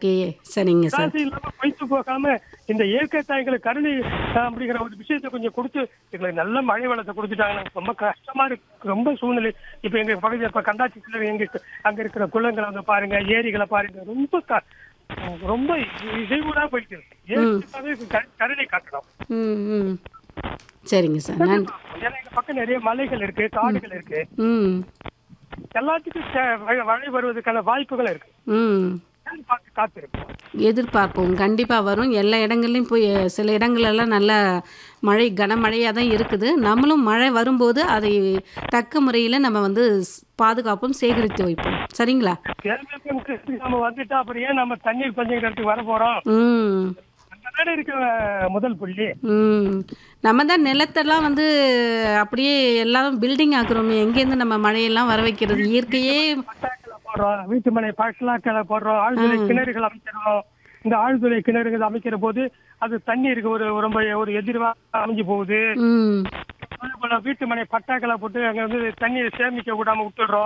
okay சரிங்க sir காசு இல்லாம பைத்து போகாம இந்த இயற்கை தாய்களுக்கு கருணை அஹ், அப்படிங்கிற ஒரு விஷயத்தை கொஞ்சம் கொடுத்து எங்களுக்கு நல்ல மழை வெள்ளத்தை கொடுத்துட்டாங்க ரொம்ப கஷ்டமா இருக்கு ரொம்ப சூழ்நிலை இப்ப எங்க பகுதியில் இப்ப கண்டாச்சி எங்க அங்க இருக்கிற குளங்களை வந்து பாருங்க ஏரிகளை பாருங்க ரொம்ப க- ரொம்ப இசைவூடா போயிட்டு இருக்கு இயற்கைக்காகவே க- கருணை காட்டணும் ம் ம் சரிங்க சார் நன்றி ஏன்னா எங்க பக்கம் நிறைய மலைகள் இருக்கு காடுகள் இருக்கு ம் எல்லாத்துக்கும் சே- மழை மழை வருவதற்கான வாய்ப்புகள் இருக்கு ம் பார்த்து காத்திருக்கோம் எதிர்பார்ப்போம் கண்டிப்பாக வரும் எல்லா இடங்கள்லையும் போய் சில இடங்களெல்லாம் நல்ல மழை கனமழையாக தான் இருக்குது நம்மளும் மழை வரும்போது அதை தக்க முறையில் நம்ம வந்து ஸ்- பாதுகாப்போம் சேகரித்து வைப்போம் சரிங்களா தேர்தலுக்கு நம்ம வந்துட்டா அப்புறம் ஏன் நம்ம தண்ணீர் பஞ்சங்கிறதுக்கு வர போறோம் ம் அந்த நாடு இருக்கிற முதல் புள்ளி ம் நம்ம தான் நிலத்தெல்லாம் வந்து அப்படியே எல்லாம் பில்டிங் ஆக்குறோமே எங்கேருந்து நம்ம மழையெல்லாம் வர வைக்கிறது இயற்கையே பட்டாக்களை போடுறோம் வீட்டு மனை பட்டாக்களை போடுறோம் ஆழ்துளை கிணறுகள் அமைக்கிறோம் இந்த ஆழ்துளை கிணறுகள் அமைக்கிற போது அது தண்ணீருக்கு ஒரு ரொம்ப ஒரு எதிர்வா அமைஞ்சு போகுது ம் அதே போல வீட்டு மனை பட்டாக்களை போட்டு அங்க வந்து தண்ணீரை சேமிக்க விடாம விட்டுடுறோம்